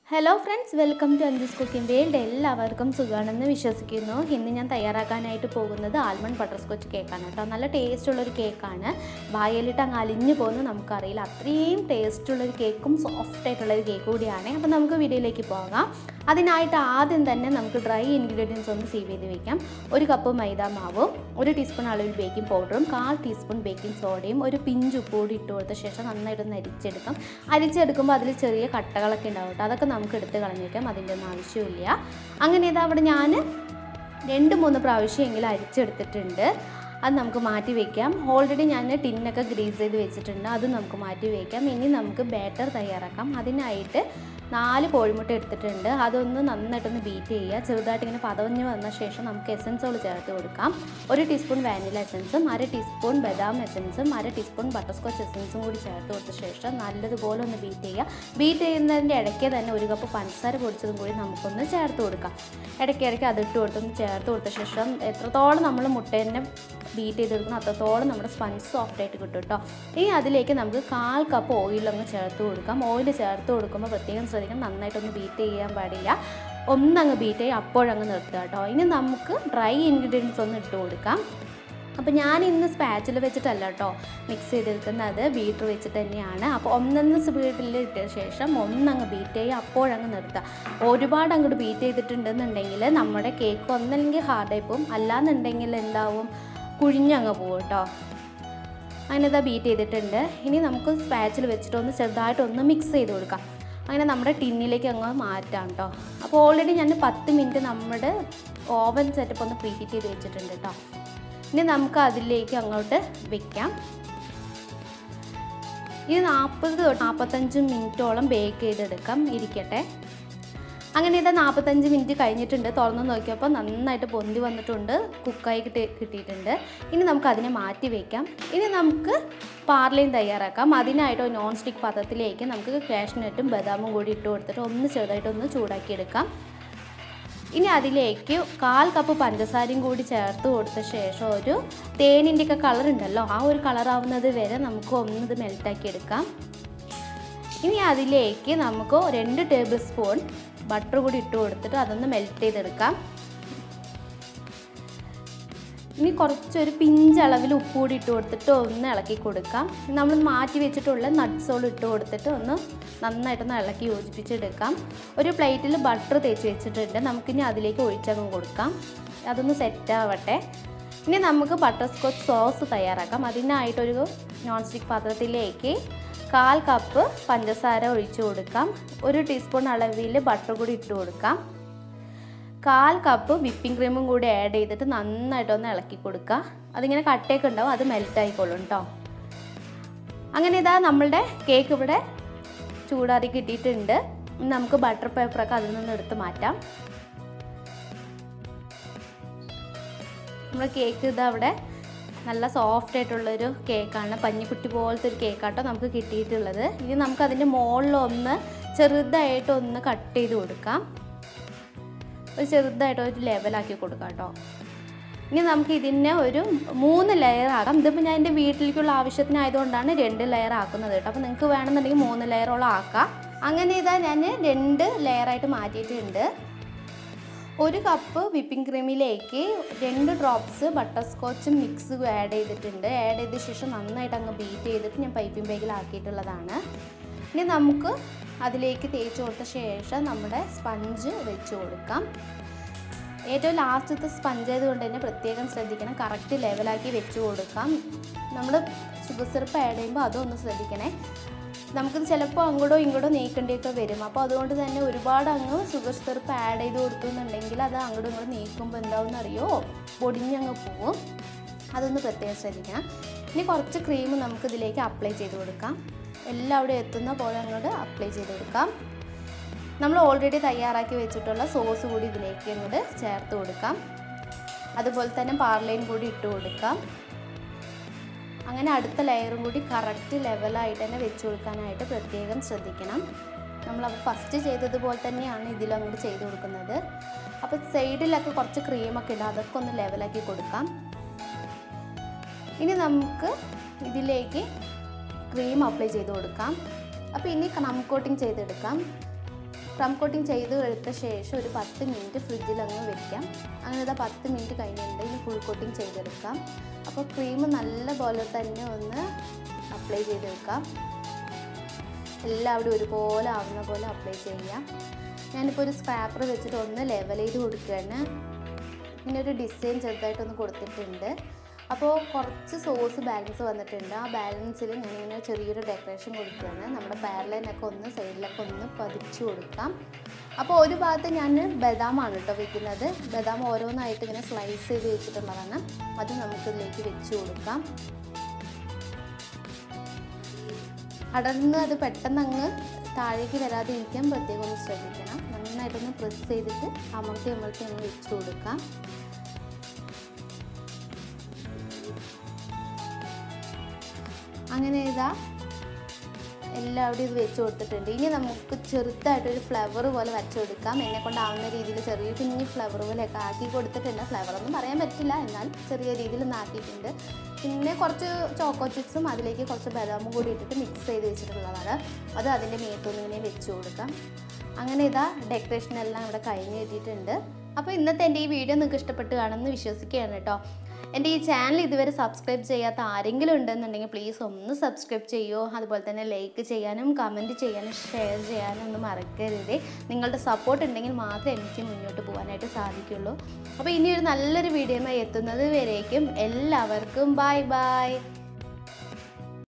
hello friends welcome to Anju's cooking world എല്ലാവർക്കും സുഖമാണെന്ന് വിശ്വസിക്കുന്നു ഇന്ന് ഞാൻ തയ്യാറാക്കാനായിട്ട് പോകുന്നത് ആൽമണ്ട് ബട്ടർ സ്കോച്ച് കേക്കാണ് കേട്ടോ നല്ല ടേസ്റ്റുള്ളൊരു കേക്കാണ് വായലിട്ട് അങ്ങ് അലിഞ്ഞു പോകുന്നത് നമുക്കറിയില്ല അത്രയും ടേസ്റ്റുള്ളൊരു കേക്കും സോഫ്റ്റ് ആയിട്ടുള്ളൊരു കേക്ക് കൂടിയാണ് അപ്പോൾ നമുക്ക് വീഡിയോയിലേക്ക് പോകാം അതിനായിട്ട് ആദ്യം തന്നെ നമുക്ക് ഡ്രൈ ഇൻഗ്രീഡിയൻസ് ഒന്ന് സേവ് ചെയ്ത് വെക്കാം ഒരു കപ്പ് മൈദ മാവും ഒരു ടീസ്പൂൺ അളവിൽ ബേക്കിംഗ് പൗഡറും കാൽ ടീസ്പൂൺ ബേക്കിംഗ് സോഡയും ഒരു പിഞ്ച് ഉപ്പ് കൂടി ഇട്ട് കൊടുത്ത ശേഷം നന്നായിട്ടൊന്ന് അരിച്ചെടുക്കാം അരിച്ചെടുക്കുമ്പോൾ അതിൽ ചെറിയ കട്ടകളൊക്കെ ഉണ്ടാവും കേട്ടോ അതൊക്കെ നമുക്ക് എടുത്ത് കളഞ്ഞ് വെക്കാം അതിൻ്റെ ഒന്നും ആവശ്യമില്ല അങ്ങനെ ഇതാ അവിടെ ഞാൻ രണ്ട് മൂന്ന് പ്രാവശ്യമെങ്കിലും അരിച്ചെടുത്തിട്ടുണ്ട് അത് നമുക്ക് മാറ്റി വയ്ക്കാം ഓൾറെഡി ഞാൻ ടിന്നൊക്കെ ഗ്രീസ് ചെയ്ത് വെച്ചിട്ടുണ്ട് അത് നമുക്ക് മാറ്റി വയ്ക്കാം ഇനി നമുക്ക് ബാറ്റർ തയ്യാറാക്കാം അതിനായിട്ട് നാല് കോഴിമുട്ട എടുത്തിട്ടുണ്ട് അതൊന്ന് നന്നായിട്ടൊന്ന് ബീറ്റ് ചെയ്യുക ചെറുതായിട്ട് ഇങ്ങനെ പതവഞ്ഞ് വന്ന ശേഷം നമുക്ക് എസൻസുകൾ ചേർത്ത് കൊടുക്കാം ഒരു ടീസ്പൂൺ വാനില എസൻസും അര ടീസ്പൂൺ ബദാം എസൻസും അര ടീസ്പൂൺ ബട്ടർസ്കോച്ച് എസൻസും കൂടി ചേർത്ത് കൊടുത്ത ശേഷം നല്ലതുപോലെ ഒന്ന് ബീറ്റ് ചെയ്യുക ബീറ്റ് ചെയ്യുന്നതിൻ്റെ ഇടയ്ക്ക് തന്നെ ഒരു കപ്പ് പഞ്ചസാര പൊടിച്ചതും കൂടി നമുക്കൊന്ന് ചേർത്ത് കൊടുക്കാം ഇടയ്ക്ക് ഇടയ്ക്ക് അതിട്ട് കൊടുത്തൊന്ന് ചേർത്ത് കൊടുത്ത ശേഷം എത്രത്തോളം നമ്മൾ മുട്ടേനെ ബീറ്റ് ചെയ്തെടുക്കണം അത്രത്തോളം നമ്മുടെ സ്പഞ്ച് സോഫ്റ്റ് ആയിട്ട് കിട്ടും കേട്ടോ ഇനി അതിലേക്ക് നമുക്ക് കാൽ കപ്പ് ഓയിലൊന്ന് ചേർത്ത് കൊടുക്കാം ഓയിൽ ചേർത്ത് കൊടുക്കുമ്പോൾ പ്രത്യേകം ശ്രദ്ധിക്കണം നന്നായിട്ടൊന്ന് ബീറ്റ് ചെയ്യാൻ പാടില്ല ഒന്നങ്ങ് ബീറ്റ് ചെയ്യും അപ്പോഴങ്ങ് നിർത്തുക കേട്ടോ ഇനി നമുക്ക് ഡ്രൈ ഇൻഗ്രീഡിയൻസ് ഒന്ന് ഇട്ട് കൊടുക്കാം അപ്പോൾ ഞാൻ ഇന്ന് സ്പാച്ചിൽ വെച്ചിട്ടല്ല കേട്ടോ മിക്സ് ചെയ്തെടുക്കുന്നത് ബീറ്റർ വെച്ചിട്ട് തന്നെയാണ് അപ്പോൾ ഒന്നൊന്ന് സ്പീഡിൽ ഇട്ട ശേഷം ഒന്നങ്ങ് ബീറ്റ് ചെയ്യുക അപ്പോഴങ്ങ് നിർത്തുക ഒരുപാട് അങ്ങോട്ട് ബീറ്റ് ചെയ്തിട്ടുണ്ടെന്നുണ്ടെങ്കിൽ നമ്മുടെ കേക്ക് ഒന്നല്ലെങ്കിൽ ഹാർഡായി പോകും അല്ലാന്നുണ്ടെങ്കിൽ എന്താവും കുഴിഞ്ഞങ്ങ് പോകും കേട്ടോ അങ്ങനെ ഇതാ ബീറ്റ് ചെയ്തിട്ടുണ്ട് ഇനി നമുക്ക് സ്പാച്ചിൽ വെച്ചിട്ട് ഒന്ന് ചെറുതായിട്ടൊന്ന് മിക്സ് ചെയ്ത് കൊടുക്കാം അങ്ങനെ നമ്മുടെ ടിന്നിലേക്ക് അങ്ങ് മാറ്റാം കേട്ടോ അപ്പോൾ ഓൾറെഡി ഞാൻ പത്ത് മിനിറ്റ് നമ്മുടെ ഓവൻ സെറ്റപ്പ് ഒന്ന് പ്രീ ഹീറ്റ് ചെയ്ത് വെച്ചിട്ടുണ്ട് കേട്ടോ ഇനി നമുക്ക് അതിലേക്ക് അങ്ങോട്ട് വെക്കാം ഇത് നാൽപ്പത് തൊട്ട് നാൽപ്പത്തഞ്ച് മിനിറ്റോളം ബേക്ക് ചെയ്തെടുക്കാം ഇരിക്കട്ടെ അങ്ങനെ ഇത് നാൽപ്പത്തഞ്ച് മിനിറ്റ് കഴിഞ്ഞിട്ടുണ്ട് തുറന്ന് നോക്കിയപ്പോൾ നന്നായിട്ട് പൊന്തി വന്നിട്ടുണ്ട് കുക്കായി കിട്ടി കിട്ടിയിട്ടുണ്ട് ഇനി നമുക്ക് അതിനെ മാറ്റി വയ്ക്കാം ഇനി നമുക്ക് പാർലയും തയ്യാറാക്കാം അതിനായിട്ട് ഒരു നോൺ സ്റ്റിക്ക് പാത്രത്തിലേക്ക് നമുക്ക് കാഷ്നട്ടും ബദാമും കൂടി ഇട്ട് കൊടുത്തിട്ട് ഒന്ന് ചെറുതായിട്ടൊന്ന് ചൂടാക്കിയെടുക്കാം ഇനി അതിലേക്ക് കാൽ കപ്പ് പഞ്ചസാരയും കൂടി ചേർത്ത് കൊടുത്ത ശേഷം ഒരു തേനിൻ്റെ ഒക്കെ കളർ ഉണ്ടല്ലോ ആ ഒരു കളറാവുന്നത് വരെ നമുക്ക് ഒന്നത് മെൽറ്റാക്കി എടുക്കാം ഇനി അതിലേക്ക് നമുക്ക് രണ്ട് ടേബിൾ സ്പൂൺ ബട്ടർ കൂടി ഇട്ട് കൊടുത്തിട്ട് അതൊന്ന് മെൽറ്റ് ചെയ്തെടുക്കാം ഇനി കുറച്ചൊരു പിഞ്ചളവിൽ ഉപ്പ് കൂടി ഇട്ട് കൊടുത്തിട്ട് ഒന്ന് ഇളക്കി കൊടുക്കാം നമ്മൾ മാറ്റി വെച്ചിട്ടുള്ള നട്ട്സോൾ ഇട്ട് കൊടുത്തിട്ട് ഒന്ന് നന്നായിട്ടൊന്ന് ഇളക്കി യോജിപ്പിച്ചെടുക്കാം ഒരു പ്ലേറ്റിൽ ബട്ടർ തേച്ച് വെച്ചിട്ടുണ്ട് നമുക്കിനി അതിലേക്ക് ഒഴിച്ചങ്ങ് കൊടുക്കാം അതൊന്ന് സെറ്റ് ആവട്ടെ ഇനി നമുക്ക് ബട്ടർ സ്കോച്ച് സോസ് തയ്യാറാക്കാം അതിനായിട്ടൊരു നോൺ സ്റ്റിക്ക് പാത്രത്തിലേക്ക് കാൽ കപ്പ് പഞ്ചസാര ഒഴിച്ചു കൊടുക്കാം ഒരു ടീസ്പൂൺ അളവിൽ ബട്ടർ കൂടി ഇട്ട് കൊടുക്കാം കാൽ കപ്പ് വിപ്പിംഗ് ക്രീമും കൂടി ആഡ് ചെയ്തിട്ട് നന്നായിട്ടൊന്ന് ഇളക്കി കൊടുക്കുക അതിങ്ങനെ കട്ടയൊക്കെ ഉണ്ടാവും അത് മെൽറ്റ് ആയിക്കോളും കേട്ടോ അങ്ങനെ ഇതാ നമ്മളുടെ കേക്ക് ഇവിടെ ചൂടാറി കിട്ടിയിട്ടുണ്ട് ഇനി നമുക്ക് ബട്ടർ പേപ്പറൊക്കെ അതിൽ നിന്ന് എടുത്ത് മാറ്റാം നമ്മുടെ കേക്ക് ഇതാ അവിടെ നല്ല സോഫ്റ്റ് ആയിട്ടുള്ളൊരു കേക്കാണ് പഞ്ഞിക്കുട്ടി പോലത്തെ ഒരു കേക്കാട്ടോ നമുക്ക് കിട്ടിയിട്ടുള്ളത് ഇനി നമുക്ക് അതിൻ്റെ മുകളിലൊന്ന് ചെറുതായിട്ട് ഒന്ന് കട്ട് ചെയ്ത് കൊടുക്കാം ഒരു ചെറുതായിട്ട് ഒരു ലെവലാക്കി കൊടുക്കാം കേട്ടോ ഇനി നമുക്ക് ഇതിനെ ഒരു മൂന്ന് ലെയർ ആക്കാം ഇതിപ്പോൾ ഞാൻ എൻ്റെ വീട്ടിലേക്കുള്ള ആവശ്യത്തിനായതുകൊണ്ടാണ് രണ്ട് ലെയർ ആക്കുന്നത് കേട്ടോ അപ്പോൾ നിങ്ങൾക്ക് വേണമെന്നുണ്ടെങ്കിൽ മൂന്ന് ലെയറോളം ആക്കാം അങ്ങനെ ഇതാ ഞാൻ രണ്ട് ലെയറായിട്ട് മാറ്റിയിട്ടുണ്ട് ഒരു കപ്പ് വിപ്പിംഗ് ക്രീമിലേക്ക് രണ്ട് ഡ്രോപ്സ് ബട്ടർ സ്കോച്ചും മിക്സ് ആഡ് ചെയ്തിട്ടുണ്ട് ആഡ് ചെയ്ത ശേഷം നന്നായിട്ട് അങ്ങ് ബീറ്റ് ചെയ്തിട്ട് ഞാൻ പൈപ്പിംഗ് ബാഗിലാക്കിയിട്ടുള്ളതാണ് ഇനി നമുക്ക് അതിലേക്ക് തേച്ച് കൊടുത്ത ശേഷം നമ്മുടെ സ്പഞ്ച് വെച്ച് കൊടുക്കാം ഏറ്റവും ലാസ്റ്റത്തെ സ്പഞ്ച് ആയതുകൊണ്ട് തന്നെ പ്രത്യേകം ശ്രദ്ധിക്കണം കറക്റ്റ് ലെവലാക്കി വെച്ച് കൊടുക്കാം നമ്മൾ ഷുഗർ സിറപ്പ് ആഡ് ചെയ്യുമ്പോൾ അതും ഒന്ന് ശ്രദ്ധിക്കണേ നമുക്കിത് ചിലപ്പോൾ അങ്ങോട്ടോ ഇങ്ങോട്ടോ നീക്കേണ്ടിയൊക്കെ വരും അപ്പോൾ അതുകൊണ്ട് തന്നെ ഒരുപാട് അങ്ങ് ഷുഗർ സിറപ്പ് ആഡ് ചെയ്ത് കൊടുക്കുന്നുണ്ടെങ്കിൽ അത് അങ്ങോട്ടും ഇങ്ങോട്ടും നീക്കുമ്പോൾ എന്താവും അറിയോ പൊടിഞ്ഞങ്ങ് പോവും അതൊന്ന് പ്രത്യേകം ശ്രദ്ധിക്കണം ഇനി കുറച്ച് ക്രീം നമുക്ക് ഇതിലേക്ക് അപ്ലൈ ചെയ്ത് കൊടുക്കാം എല്ലാം അവിടെ എത്തുന്ന പോലെ അങ്ങോട്ട് അപ്ലൈ ചെയ്ത് കൊടുക്കാം നമ്മൾ ഓൾറെഡി തയ്യാറാക്കി വെച്ചിട്ടുള്ള സോസ് കൂടി ഇതിലേക്ക് അങ്ങോട്ട് ചേർത്ത് കൊടുക്കാം അതുപോലെ തന്നെ പാർലയും കൂടി ഇട്ട് കൊടുക്കാം അങ്ങനെ അടുത്ത ലെയറും കൂടി കറക്റ്റ് ലെവലായിട്ട് തന്നെ വെച്ച് കൊടുക്കാനായിട്ട് പ്രത്യേകം ശ്രദ്ധിക്കണം നമ്മളപ്പോൾ ഫസ്റ്റ് ചെയ്തതുപോലെ തന്നെയാണ് ഇതിലങ്ങോട്ട് ചെയ്ത് കൊടുക്കുന്നത് അപ്പോൾ സൈഡിലൊക്കെ കുറച്ച് ക്രീമൊക്കെ ഉണ്ട് അതൊക്കെ ഒന്ന് ലെവലാക്കി കൊടുക്കാം ഇനി നമുക്ക് ഇതിലേക്ക് ക്രീം അപ്ലൈ ചെയ്ത് കൊടുക്കാം അപ്പോൾ ഇനി നം കോട്ടിങ് ചെയ്തെടുക്കാം ക്രം കോട്ടിങ് ചെയ്ത് എടുത്ത ശേഷം ഒരു പത്ത് മിനിറ്റ് ഫ്രിഡ്ജിൽ അങ്ങ് വെക്കാം അങ്ങനെ ഇതാ പത്ത് മിനിറ്റ് കഴിഞ്ഞിട്ടുണ്ട് ഇനി ഫുൾ കോട്ടിങ് ചെയ്തെടുക്കാം അപ്പോൾ ക്രീം നല്ല പോലെ തന്നെ ഒന്ന് അപ്ലൈ ചെയ്തെടുക്കാം എല്ലാവിടെയും ഒരുപോലെ ആവുന്ന പോലെ അപ്ലൈ ചെയ്യാം ഞാനിപ്പോൾ ഒരു സ്ക്രാപ്പർ വെച്ചിട്ട് ഒന്ന് ലെവൽ ചെയ്ത് കൊടുക്കുകയാണ് ഇങ്ങനെ ഒരു ഡിസൈൻ ചെറുതായിട്ടൊന്ന് കൊടുത്തിട്ടുണ്ട് അപ്പോൾ കുറച്ച് സോസ് ബാലൻസ് വന്നിട്ടുണ്ട് ആ ബാലൻസിൽ ഞാനിങ്ങനെ ചെറിയൊരു ഡെക്കറേഷൻ കൊടുക്കുകയാണ് നമ്മുടെ പാരലൈനൊക്കെ ഒന്ന് സൈഡിലൊക്കെ ഒന്ന് പതിച്ചു കൊടുക്കാം അപ്പോൾ ഒരു ഭാഗത്ത് ഞാൻ ബദാമാണ് കേട്ടോ വെക്കുന്നത് ബദാം ഓരോന്നായിട്ട് ഇങ്ങനെ സ്ലൈസ് ചെയ്ത് വെച്ചിട്ടുള്ളതാണ് അത് നമുക്കിതിലേക്ക് വെച്ച് കൊടുക്കാം അടർന്ന് അത് പെട്ടെന്ന് അങ്ങ് താഴേക്ക് വരാതെ ഇരിക്കാൻ പ്രത്യേകം ഒന്ന് ശ്രദ്ധിക്കണം നന്നായിട്ടൊന്ന് പ്രസ് ചെയ്തിട്ട് അമർത്തി അമർത്തി അങ്ങ് വെച്ച് കൊടുക്കാം അങ്ങനെ ഇതാ എല്ലാവിടെയും ഇത് വെച്ച് കൊടുത്തിട്ടുണ്ട് ഇനി നമുക്ക് ചെറുതായിട്ടൊരു ഫ്ലവർ പോലെ വരച്ച് കൊടുക്കാം എന്നെ കൊണ്ടാവുന്ന രീതിയിൽ ചെറിയ കുഞ്ഞ് ഫ്ലവർ പോലെയൊക്കെ ആക്കി കൊടുത്തിട്ടുണ്ട് ഫ്ലവർ ഒന്നും പറയാൻ പറ്റില്ല എന്നാൽ ചെറിയ രീതിയിൽ ഒന്ന് ആക്കിയിട്ടുണ്ട് പിന്നെ കുറച്ച് ചോക്കോ ചിപ്സും അതിലേക്ക് കുറച്ച് ബദാമും കൂടി ഇട്ടിട്ട് മിക്സ് ചെയ്ത് വെച്ചിട്ടുള്ളതാണ് അത് അതിൻ്റെ മേത്തൊന്നും ഇങ്ങനെ വെച്ച് കൊടുക്കാം അങ്ങനെ ഇതാ ഡെക്കറേഷൻ എല്ലാം ഇവിടെ കഴിഞ്ഞ് എത്തിയിട്ടുണ്ട് അപ്പോൾ ഇന്നത്തെ എൻ്റെ ഈ വീഡിയോ നിങ്ങൾക്ക് ഇഷ്ടപ്പെട്ട് കാണുമെന്ന് വിശ്വസിക്കുകയാണ് കേട്ടോ എൻ്റെ ഈ ചാനൽ ഇതുവരെ സബ്സ്ക്രൈബ് ചെയ്യാത്ത ആരെങ്കിലും ഉണ്ടെന്നുണ്ടെങ്കിൽ പ്ലീസ് ഒന്ന് സബ്സ്ക്രൈബ് ചെയ്യുമോ അതുപോലെ തന്നെ ലൈക്ക് ചെയ്യാനും കമൻറ്റ് ചെയ്യാനും ഷെയർ ചെയ്യാനും ഒന്നും മറക്കരുത് നിങ്ങളുടെ സപ്പോർട്ട് ഉണ്ടെങ്കിൽ മാത്രമേ എനിക്ക് മുന്നോട്ട് പോകാനായിട്ട് സാധിക്കുള്ളൂ അപ്പോൾ ഇനി ഒരു നല്ലൊരു വീഡിയോയുമായി എത്തുന്നത് വരേക്കും എല്ലാവർക്കും ബൈ ബൈ